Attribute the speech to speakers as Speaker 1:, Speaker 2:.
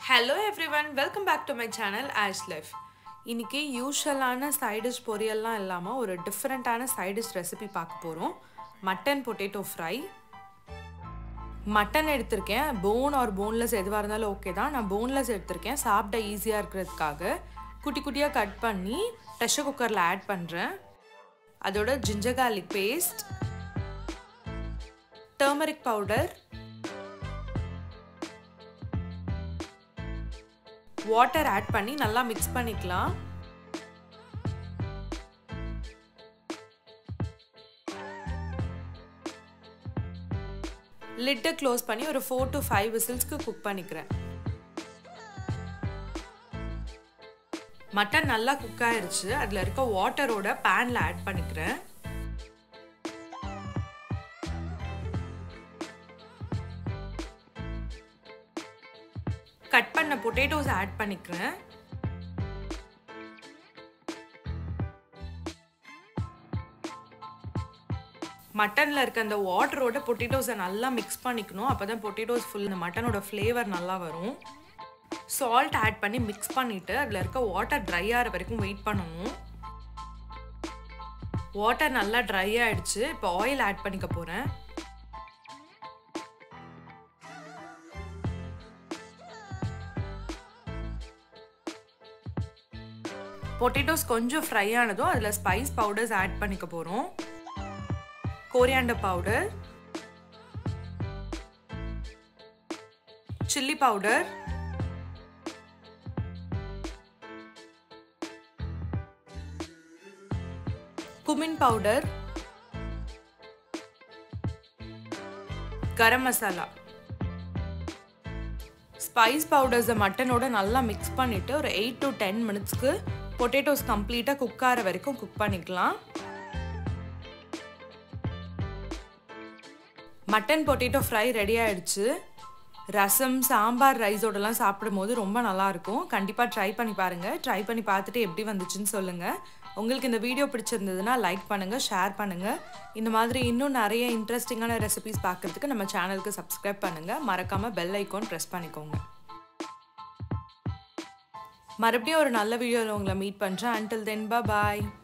Speaker 1: hello everyone welcome back to my channel Ash Life இன்னைக்கு யூஷுவலான side dish பொரியல்லாம் இல்லாமல் ஒரு டிஃப்ரெண்ட்டான சைடிஷ் ரெசிபி பார்க்க போகிறோம் மட்டன் பொட்டேட்டோ ஃப்ரை மட்டன் எடுத்திருக்கேன் போன் ஆர் போன்லெஸ் எதுவாக இருந்தாலும் ஓகே தான் நான் போன்லெஸ் எடுத்திருக்கேன் சாப்பிட ஈஸியாக இருக்கிறதுக்காக குட்டி குட்டியாக கட் பண்ணி ப்ரெஷர் குக்கரில் ஆட் பண்ணுறேன் அதோட ginger garlic paste turmeric powder water add பண்ணி நல்லா மிக்ஸ் பண்ணிக்கலாம் லிட்டை க்ளோஸ் பண்ணி ஒரு ஃபோர் டு ஃபைவ் விசில்ஸ்க்கு குக் பண்ணிக்கிறேன் மட்டன் நல்லா குக் ஆயிருச்சு அதில் இருக்க வாட்டரோட பேனில் ஆட் பண்ணிக்கிறேன் கட் பண்ண பொட்டேட்டோஸ் ஆட் பண்ணிக்கிறேன் மட்டனில் இருக்க அந்த வாட்டரோட பொட்டேட்டோஸை நல்லா மிக்ஸ் பண்ணிக்கணும் அப்போ தான் பொட்டேட்டோஸ் ஃபுல் இந்த மட்டனோட ஃப்ளேவர் நல்லா வரும் சால்ட் ஆட் பண்ணி மிக்ஸ் பண்ணிவிட்டு அதில் இருக்க வாட்டர் ட்ரை ஆகிற வரைக்கும் வெயிட் பண்ணணும் வாட்டர் நல்லா ட்ரை ஆகிடுச்சு இப்போ ஆயில் ஆட் பண்ணிக்க போகிறேன் பொட்டேட்டோஸ் கொஞ்சம் ஃப்ரை ஆனதும் அதில் ஸ்பைஸ் பவுடர்ஸ் ஆட் பண்ணிக்க போகிறோம் coriander powder chilli powder cumin powder garam masala spice பவுடர்ஸை மட்டனோட நல்லா மிக்ஸ் பண்ணிவிட்டு ஒரு எயிட் டு டென் மினிட்ஸ்க்கு பொட்டேட்டோஸ் கம்ப்ளீட்டாக குக் ஆகிற வரைக்கும் குக் பண்ணிக்கலாம் மட்டன் பொட்டேட்டோ ஃப்ரை ரெடி ஆயிடுச்சு ரசம் சாம்பார் ரைஸோடலாம் சாப்பிடும் போது ரொம்ப நல்லாயிருக்கும் கண்டிப்பாக ட்ரை பண்ணி பாருங்கள் ட்ரை பண்ணி பார்த்துட்டு எப்படி வந்துச்சுன்னு சொல்லுங்கள் உங்களுக்கு இந்த வீடியோ பிடிச்சிருந்ததுன்னா லைக் பண்ணுங்கள் ஷேர் பண்ணுங்கள் இந்த மாதிரி இன்னும் நிறைய இன்ட்ரெஸ்டிங்கான ரெசிபிஸ் பார்க்குறதுக்கு நம்ம சேனலுக்கு சப்ஸ்கிரைப் பண்ணுங்கள் மறக்காமல் பெல் ஐக்கான் ப்ரெஸ் பண்ணிக்கோங்க மறுபடியும் ஒரு நல்ல வீடியோவில் உங்களை மீட் பண்ணுறேன் அன்டில் தென் பா பாய்